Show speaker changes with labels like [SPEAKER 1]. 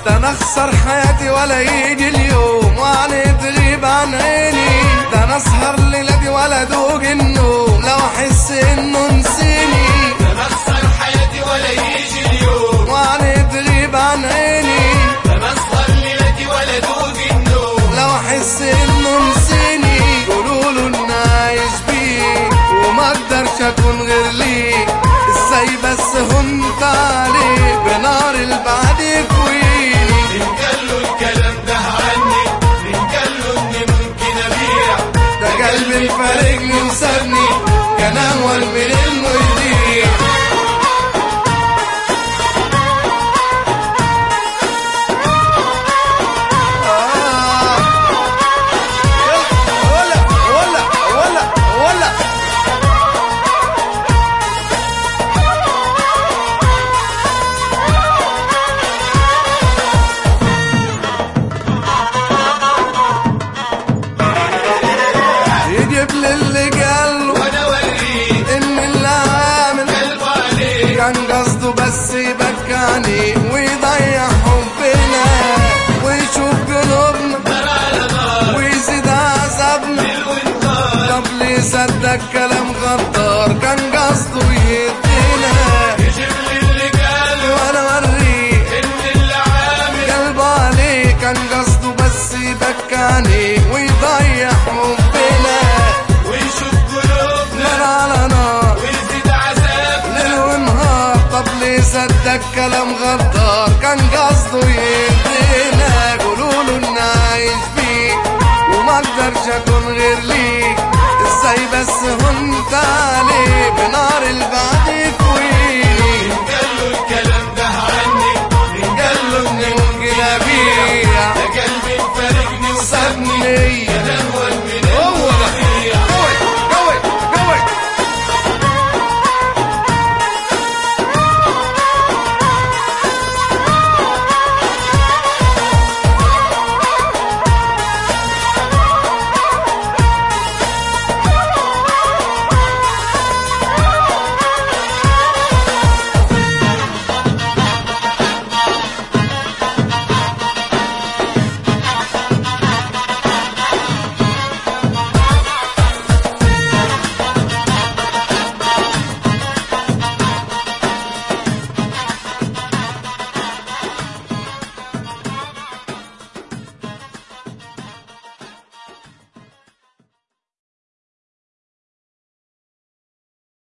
[SPEAKER 1] ده انا اخسر حياتي ولا يجي اليوم وعني تغيب عن عيني ده انا اسهر ليلتي ولا دوق النوم لو احس انه نسيني
[SPEAKER 2] انا اخسر حياتي ولا يجي اليوم
[SPEAKER 1] وعني تغيب عن عيني
[SPEAKER 2] انا اسهر ليلتي ولا دوق النوم
[SPEAKER 1] لو احس انه نسيني قولوا له اني عايش بيك وما اقدرش اكون غير ليك ازاي بس هنت عليك بنار البعد يكويني
[SPEAKER 2] من قال له الكلام ده عني من قال له اني ممكن ابيع
[SPEAKER 1] ده قلبي فارقني وسابني كان اول من انه يضيع آه. ولا ولا ولا ولا يجيب لي اللي قاله
[SPEAKER 2] وانا اوريك
[SPEAKER 1] ان اللي عامل
[SPEAKER 2] قلبه عليك
[SPEAKER 1] كان قصده بس يبكاني ويضيع حبنا ويشوف قلوبنا
[SPEAKER 2] نار على نار
[SPEAKER 1] ويزيد عذابنا
[SPEAKER 2] ليل ونهار
[SPEAKER 1] طب ليه صدق كلام غدار كان قصده يدينا
[SPEAKER 2] يجيب لي اللي قال
[SPEAKER 1] وانا اوريه
[SPEAKER 2] ان اللي عامل
[SPEAKER 1] قلبه عليه كان قصده بس يبكاني ويضيع حبنا
[SPEAKER 2] ويشوف قلوبنا
[SPEAKER 1] نار على نار
[SPEAKER 2] ويزيد عذابنا
[SPEAKER 1] ليل ونهار طب ليه صدق كلام غدار كان قصده يهدينا قولوا له اني عايش بيك وما اقدرش اكون غير ليك ازاي بس هنت